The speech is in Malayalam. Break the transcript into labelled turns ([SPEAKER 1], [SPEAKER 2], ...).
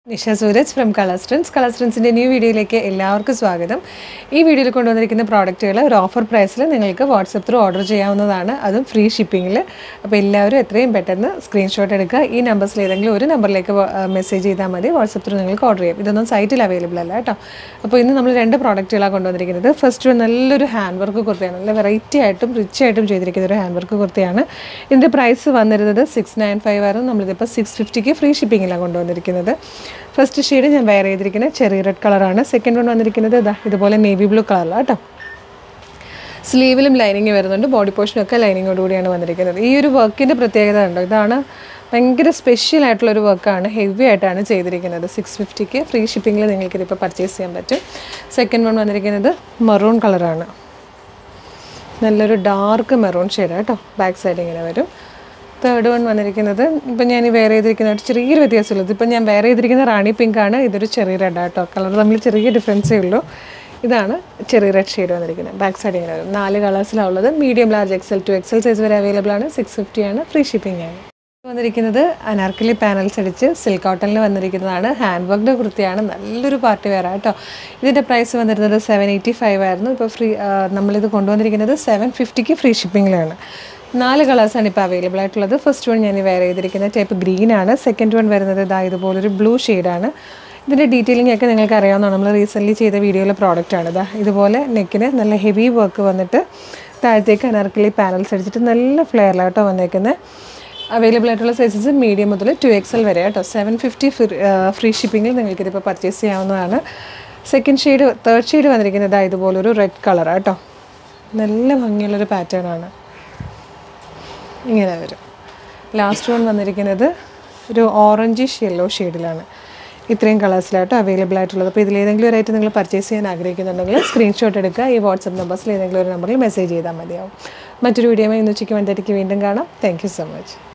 [SPEAKER 1] Nisha Sooraj from colour strands colour സ്ട്രെൻസിൻ്റെ ന്യൂ വീഡിയോയിലേക്ക് എല്ലാവർക്കും സ്വാഗതം ഈ വീഡിയോയിൽ കൊണ്ടുവന്നിരിക്കുന്ന പ്രോഡക്റ്റുകൾ ഒരു ഓഫർ പ്രൈസിൽ നിങ്ങൾക്ക് വാട്സപ്പ് ത്രൂ ഓർഡർ ചെയ്യാവുന്നതാണ് അതും ഫ്രീ ഷിപ്പിങ്ങിൽ അപ്പോൾ എല്ലാവരും എത്രയും പെട്ടെന്ന് സ്ക്രീൻഷോട്ട് എടുക്കുക ഈ നമ്പേഴ്സിൽ ഏതെങ്കിലും ഒരു നമ്പറിലേക്ക് മെസ്സേജ് ചെയ്താൽ മതി വാട്സപ്പ് ത്രൂ നിങ്ങൾക്ക് ഓർഡർ ചെയ്യാം ഇതൊന്നും സൈറ്റിൽ അവൈലബിൾ അല്ല കേട്ടോ അപ്പോൾ ഇന്ന് നമ്മൾ രണ്ട് പ്രോഡക്റ്റുകളാണ് കൊണ്ടുവന്നിരിക്കുന്നത് ഫസ്റ്റ് ഒരു നല്ലൊരു ഹാൻഡ് വർക്ക് കുർത്തിയാണ് നല്ല വെറൈറ്റി ആയിട്ടും റിച്ച് ആയിട്ടും ചെയ്തിരിക്കുന്ന ഒരു ഹാൻഡ് വർക്ക് കുർത്തിയാണ് ഇതിൻ്റെ പ്രൈസ് വന്നിരുന്നത് സിക്സ് നയൻ ഫൈവ് ആയിരുന്നു നമ്മളിതിപ്പോൾ സിക്സ് ഫിഫ്റ്റിക്ക് ഫ്രീ ഷിപ്പിങ്ങിലാണ് കൊണ്ടുവന്നിരിക്കുന്നത് ഫസ്റ്റ് ഷെയ്ഡ് ഞാൻ വെയർ ചെയ്തിരിക്കുന്നത് ചെറിയ റെഡ് കളറാണ് സെക്കൻഡ് വൺ വന്നിരിക്കുന്നത് ഇതാ ഇതുപോലെ നേവി ബ്ലൂ കളറിലാണ് കേട്ടോ സ്ലീവിലും ലൈനിങ് വരുന്നുണ്ട് ബോഡി പോർഷനൊക്കെ ലൈനിങ്ങോട് കൂടിയാണ് വന്നിരിക്കുന്നത് ഈ ഒരു വർക്കിൻ്റെ പ്രത്യേകത ഉണ്ടോ ഇതാണ് ഭയങ്കര സ്പെഷ്യൽ ആയിട്ടുള്ളൊരു വർക്കാണ് ഹെവി ആയിട്ടാണ് ചെയ്തിരിക്കുന്നത് സിക്സ് ഫിഫ്റ്റിക്ക് ഫ്രീ ഷിപ്പിങ്ങിൽ നിങ്ങൾക്ക് ഇതിപ്പോൾ പർച്ചേസ് ചെയ്യാൻ പറ്റും സെക്കൻഡ് വൺ വന്നിരിക്കുന്നത് മെറൂൺ കളറാണ് നല്ലൊരു ഡാർക്ക് മെറൂൺ ഷെയ്ഡാണ് കേട്ടോ ബാക്ക് സൈഡ് ഇങ്ങനെ വരും തേർഡ് വൺ വന്നിരിക്കുന്നത് ഇപ്പം ഞാൻ ഈ വെയർ ചെയ്തിരിക്കുന്നതായിട്ട് ചെറിയൊരു വ്യത്യാസമുള്ളത് ഇപ്പം ഞാൻ വെയർ ചെയ്തിരിക്കുന്ന റാണി പിങ്ക് ആണ് ഇതൊരു ചെറിയ റെഡ് കേട്ടോ കളർ തമ്മിൽ ചെറിയ ഡിഫറൻസേ ഉള്ളൂ ഇതാണ് ചെറിയ റെഡ് ഷെയ്ഡ് വന്നിരിക്കുന്നത് ബാക്ക് സൈഡ് ഇങ്ങനെ വരും നാല് കളേഴ്സിലാണ് ഉള്ളത് medium large XL two XL size വരെ അവൈലബിൾ ആണ് സിക്സ് ഫിഫ്റ്റി ആണ് ഫ്രീ ഷിപ്പിംഗ് ആണ് വന്നിരിക്കുന്നത് അനാർക്കലി പാനൽസ് അടിച്ച് സിൽക്ക് കോട്ടണിൽ വന്നിരിക്കുന്നതാണ് ഹാൻഡ് വർക്ക്ഡ് കുർത്തിയാണ് നല്ലൊരു പാർട്ടി വെയർ കേട്ടോ ഇതിൻ്റെ പ്രൈസ് വന്നിരുന്നത് സെവൻ എയ്റ്റി ഫൈവ് ആയിരുന്നു ഇപ്പോൾ ഫ്രീ നമ്മളിത് കൊണ്ടുവന്നിരിക്കുന്നത് സെവൻ ഫിഫ്റ്റിക്ക് ഫ്രീ ഷിപ്പിങ്ങിലാണ് നാല് കളേഴ്സാണ് ഇപ്പോൾ അവൈലബിൾ ആയിട്ടുള്ളത് ഫസ്റ്റ് വൺ ഞാൻ വെയർ ചെയ്തിരിക്കുന്ന ടൈപ്പ് ഗ്രീൻ ആണ് സെക്കൻഡ് വൺ വരുന്നത് ഇതാ ഇതുപോലൊരു ബ്ലൂ ഷെയ്ഡാണ് ഇതിൻ്റെ ഡീറ്റെയിലിംഗ് ഒക്കെ നിങ്ങൾക്ക് അറിയാവുന്നതാണ് നമ്മൾ റീസെൻ്റ്ലി ചെയ്ത വീഡിയോയിലെ പ്രോഡക്റ്റാണ് ഇതാ ഇതുപോലെ നെക്കിന് നല്ല ഹെവി വർക്ക് വന്നിട്ട് താഴത്തേക്ക് അനാർക്കലി പാനൽസ് അടിച്ചിട്ട് നല്ല ഫ്ലെയറിലാട്ടോ വന്നേക്കുന്നത് അവൈലബിൾ ആയിട്ടുള്ള സൈസസ് മീഡിയം മുതൽ ടു എക്സൽ വരെ കേട്ടോ സെവൻ ഫിഫ്റ്റി ഫ്രീ ഷിപ്പിങ്ങിൽ നിങ്ങൾക്കിതിപ്പോൾ പർച്ചേസ് ചെയ്യാവുന്നതാണ് സെക്കൻഡ് ഷെയ്ഡ് തേർഡ് ഷെയ്ഡ് വന്നിരിക്കുന്നത് ഇതുപോലൊരു റെഡ് കളറാണ് കേട്ടോ നല്ല ഭംഗിയുള്ളൊരു പാറ്റേൺ ആണ് ഇങ്ങനെ വരും ലാസ്റ്റ് വൺ വന്നിരിക്കുന്നത് ഒരു ഓറഞ്ചിഷ് യെല്ലോ ഷെയ്ഡിലാണ് ഇത്രയും കളേഴ്സിലായിട്ട് അവൈലബിൾ ആയിട്ടുള്ളത് അപ്പോൾ ഇതിലേതെങ്കിലും ഒരു ഐറ്റം നിങ്ങൾ പർച്ചേസ് ചെയ്യാൻ ആഗ്രഹിക്കുന്നുണ്ടെങ്കിൽ സ്ക്രീൻഷോട്ട് എടുക്കുക ഈ വാട്സപ്പ് നമ്പേഴ്സിൽ ഏതെങ്കിലും ഒരു നമ്പറിൽ മെസ്സേജ് ചെയ്താൽ മതിയാവും മറ്റൊരു വീഡിയോ ഇന്ന് ഉച്ചയ്ക്ക് വന്നിട്ട് വീണ്ടും കാണാം താങ്ക് യു സോ മച്ച്